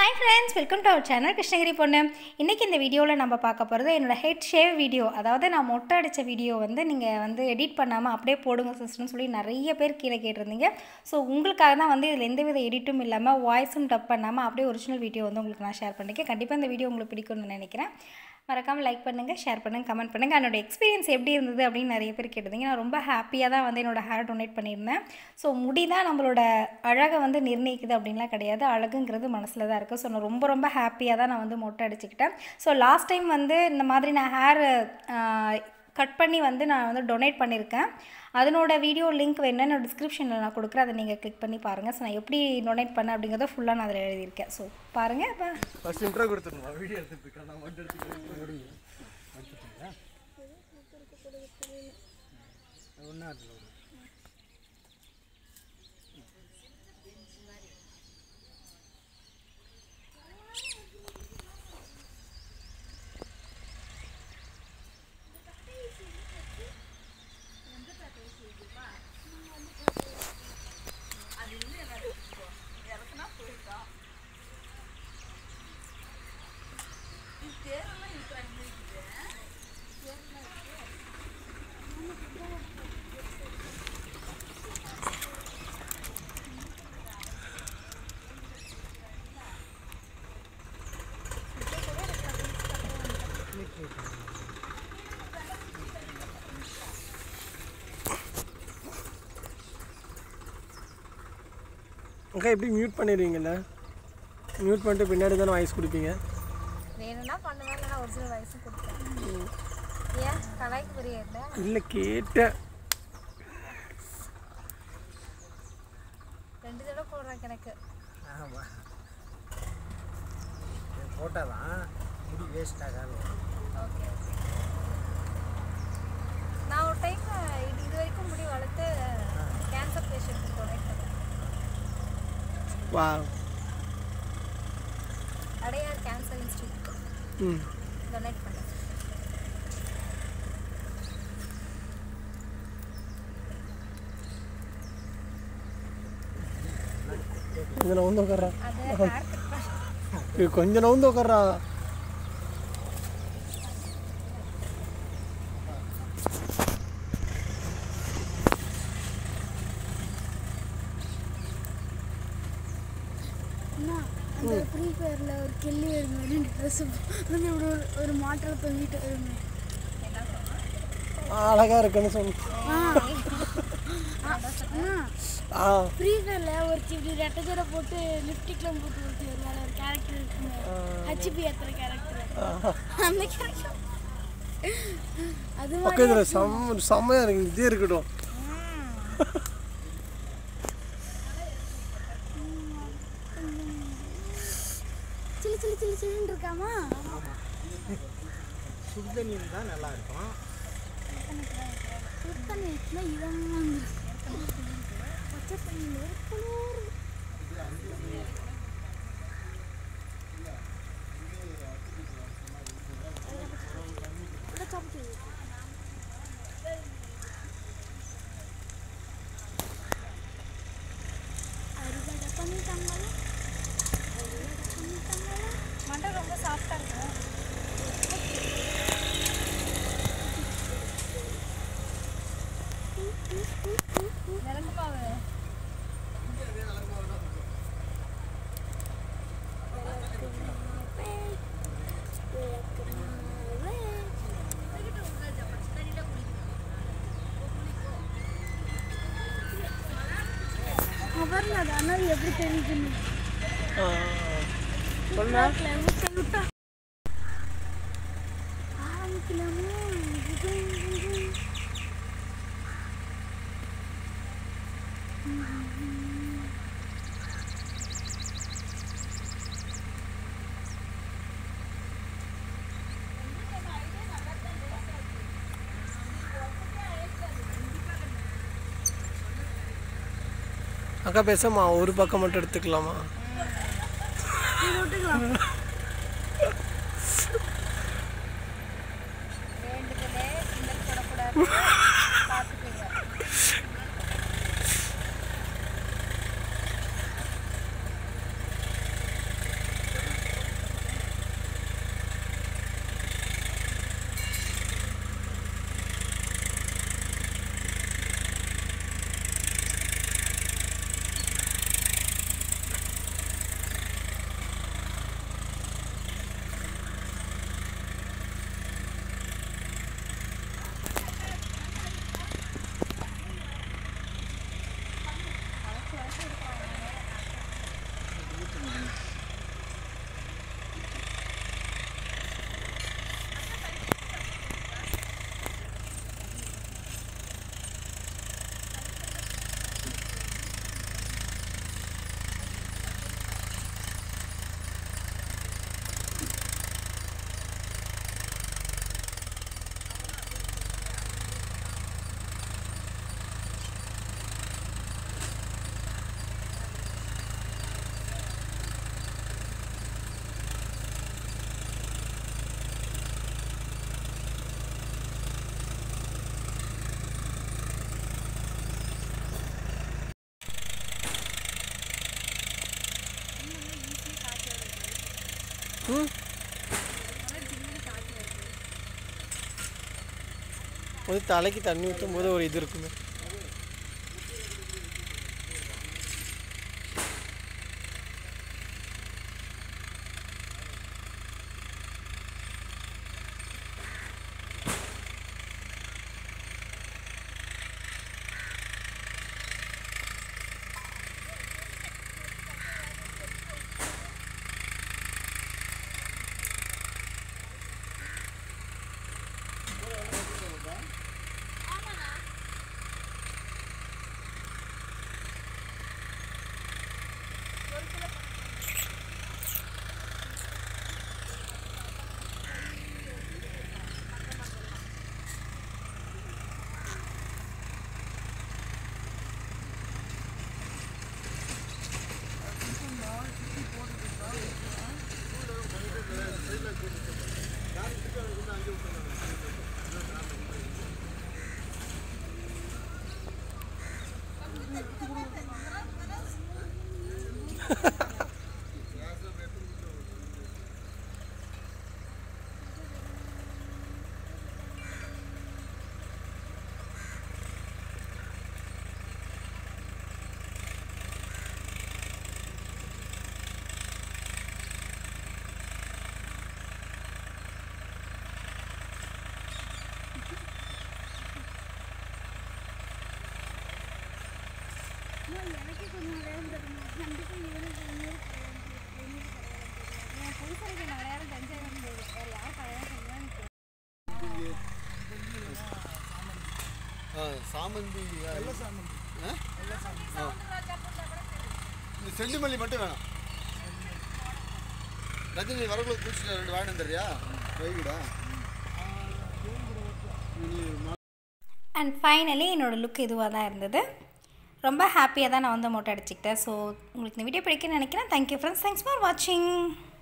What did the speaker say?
hi friends welcome to our channel Krishnagiri பொண்ணு இன்றைக்கி இந்த வீடியோவில் நம்ம பார்க்க போகிறது என்னோடய ஹெட் ஷேவ் வீடியோ அதாவது நான் மொட்டை அடித்த வீடியோ வந்து நீங்கள் வந்து எடிட் பண்ணாமல் அப்படியே போடுங்க சிஸ்டர்னு சொல்லி நிறைய பேர் கீழே கேட்டிருந்தீங்க ஸோ உங்களுக்காக தான் வந்து இதில் எந்தவித எடிட்டும் இல்லாமல் வாய்ஸும் டப் பண்ணாமல் அப்படியே ஒரிஜினல் வீடியோ வந்து உங்களுக்கு நான் ஷேர் பண்ணியிருக்கேன் கண்டிப்பாக இந்த வீடியோ உங்களுக்கு பிடிக்கும்னு நினைக்கிறேன் மறக்காமல் லைக் பண்ணுங்கள் ஷேர் பண்ணுங்கள் கமெண்ட் பண்ணுங்கள் என்னோட எக்ஸ்பீரியன்ஸ் எப்படி இருந்தது அப்படின்னு நிறைய பேர் கேட்டிருந்தீங்க நான் ரொம்ப ஹாப்பியாக தான் வந்து என்னோட ஹேர் டொனேட் பண்ணியிருந்தேன் ஸோ முடி தான் நம்மளோட அழகை வந்து நிர்ணயிக்குது அப்படின்லாம் கிடையாது அழகுங்கிறது மனசில் தான் இருக்குது ஸோ நான் ரொம்ப ரொம்ப ஹாப்பியாக தான் நான் வந்து மொட்டை அடிச்சுக்கிட்டேன் ஸோ லாஸ்ட் டைம் வந்து இந்த மாதிரி நான் ஹேர் கட் பண்ணி வந்து நான் வந்து டொனேட் பண்ணியிருக்கேன் அதனோட வீடியோ லிங்க் வேணும்னா என்னோட டிஸ்கிரிப்ஷனில் நான் கொடுக்குறேன் அதை நீங்கள் கிளிக் பண்ணி பாருங்கள் ஸோ நான் எப்படி டொனேட் பண்ணேன் அப்படிங்கிறத ஃபுல்லாக நான் அதில் எழுதியிருக்கேன் ஸோ பாருங்கள் இப்போ ஃபர்ஸ்ட் இன்ட்ரோ கொடுத்துருந்தோம் வீடியோ எடுத்துட்டு நான் மட்டும் எடுத்துக்கிறேன் எடுத்துட்டீங்களா ஒன்றா அதில் அக்கா எப்படி மியூட் பண்ணிடுவீங்கல்ல மியூட் பண்ணிட்டு பின்னாடி தானே வாய்ஸ் கொடுப்பீங்க வேணும்னா பண்ணுவேன் இல்லைனா ஒரிஜினல் வயசு கொடுப்பேன் ஏன் கலாய்க்கு புரியுது இல்லை கேட்டேன் ரெண்டு தடவை போடுறேன் எனக்கு ஆமாம் போட்டால் தான் முடி வேஸ்ட் ஆகாது ஓகே நான் ஒரு டைம் இது இது வரைக்கும் முடி வளர்த்து கேன்சர் பேஷண்ட்டுக்கு டொனேட் பண்ணேன் வா அடையார் கேன்சர் இன்ஸ்டியூட் ம் டொனேட் பண்ணேன் கொஞ்சம் நவுந்து உட்கார்றா அது ஹேர் கட் பண்ண இது கொஞ்சம் நவுந்து உட்கார்றா அண்ணா, அந்த ஃப்ரீ ஃபயரில் ஒரு கில்லி வருமே ரெண்டு ட்ரெஸ் வந்து இப்படி ஒரு ஒரு மாட்டில் தொங்கிட்டு வருமே அழகா இருக்குன்னு சொன்ன ஆ அண்ணா ஆ ஃப்ரீ ஃபயரில் ஒரு இப்படி ரெட்டை ஜடை போட்டு லிப்டிக்லாம் போட்டு ஒருத்தி வருவாள் ஒரு கேரக்டர் இருக்குங்க ஹச்பி ஏற்றுற கேரக்டர் அந்த கேரக்டர் அது மாதிரி பக்கத்தில் செம்ம செம்மையாக இருக்கு இதே இருக்கட்டும் சிலு சிலு சிலு சிலுன்னு இருக்காமா சுடுதண்ணியில் தான் நல்லா இருக்கும் சுத்தம் வீட்டில் இதமாக பச்சை தண்ணியில் ஒரு குளிர் அதை சாப்பிட்டு அறுவடை பண்ணிட்டாங்களா அறுவடை பண்ணிட்டாங்களா மண்டை ரொம்ப சாஃப்டாக இருக்கும் மிளகு மாவு அவரில் அது ஆனால் எப்படி தெரியுதுன்னு சொல்லுண்ணா ஆரம்பிக்கலாமா அக்கா பேசாமா ஒரு பக்கம் மட்டும் எடுத்துக்கலாமா வேண்டுதலே கிண்டல் போடக்கூடாது பார்த்துக்கோங்க ம் ஒரு தலைக்கு தண்ணி ஊற்றும் போது ஒரு இது இருக்குமே எனக்கு கொஞ்சம் விளையாண்டு தரணும் கண்டிப்பாக இவனுக்கு என் புதுசருக்கு நான் விளையாட தஞ்சாவூர் முடியாது வேறு யார் கல்யாணம் செஞ்சாலும் சாமந்தி இந்த செண்டுமல்லி மட்டும் வேணாம் ரஜினி வரக்குள்ள குடிச்சிட்டு ரெண்டு வாங்கிட்டு வந்துடுறியா வைகிடா அண்ட் ஃபைனலி என்னோடய லுக் இதுவாக தான் இருந்தது ரொம்ப ஹாப்பியாக தான் நான் வந்து மோட்டை அடிச்சுக்கிட்டேன் ஸோ உங்களுக்கு இந்த வீடியோ பிடிக்குன்னு நினைக்கிறேன் தேங்க்யூ ஃப்ரெண்ட்ஸ் தேங்க்ஸ் ஃபார் வாட்சிங்